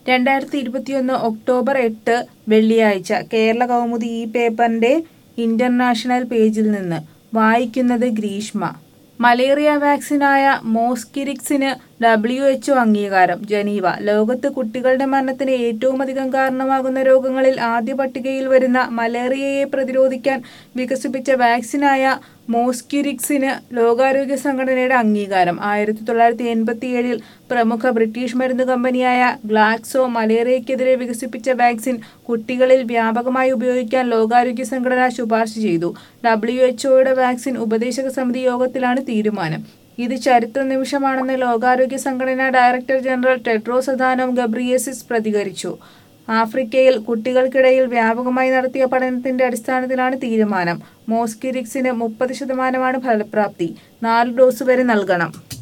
രണ്ടായിരത്തി ഇരുപത്തിയൊന്ന് ഒക്ടോബർ എട്ട് വെള്ളിയാഴ്ച കേരള കൗമുദി ഈ പേപ്പറിന്റെ ഇന്റർനാഷണൽ പേജിൽ നിന്ന് വായിക്കുന്നത് ഗ്രീഷ്മ മലേറിയ വാക്സിനായ മോസ്കിരിക്സിന് ഡബ്ല്യു എച്ച്ഒ അംഗീകാരം ജനീവ ലോകത്ത് കുട്ടികളുടെ മരണത്തിന് ഏറ്റവുമധികം കാരണമാകുന്ന രോഗങ്ങളിൽ ആദ്യ പട്ടികയിൽ വരുന്ന മലേറിയയെ പ്രതിരോധിക്കാൻ വികസിപ്പിച്ച വാക്സിനായ മോസ്കിരിക്സിന് ലോകാരോഗ്യ സംഘടനയുടെ അംഗീകാരം ആയിരത്തി തൊള്ളായിരത്തി എൺപത്തിയേഴിൽ പ്രമുഖ ബ്രിട്ടീഷ് മരുന്ന് കമ്പനിയായ ഗ്ലാക്സോ മലേറിയയ്ക്കെതിരെ വികസിപ്പിച്ച വാക്സിൻ കുട്ടികളിൽ വ്യാപകമായി ഉപയോഗിക്കാൻ ലോകാരോഗ്യ സംഘടന ശുപാർശ ചെയ്തു ഡബ്ല്യു എച്ച്ഒയുടെ വാക്സിൻ ഉപദേശക സമിതി യോഗത്തിലാണ് തീരുമാനം ഇത് ചരിത്ര നിമിഷമാണെന്ന് ലോകാരോഗ്യ സംഘടന director general Tedros Adhanom Ghebreyesus പ്രതികരിച്ചു ആഫ്രിക്കയിൽ കുട്ടികൾക്കിടയിൽ വ്യാപകമായി നടത്തിയ പഠനത്തിന്റെ അടിസ്ഥാനത്തിലാണ് തീരുമാനം മോസ്കിരിക്സിന് മുപ്പത് ശതമാനമാണ് ഫലപ്രാപ്തി നാല് ഡോസ് വരെ നൽകണം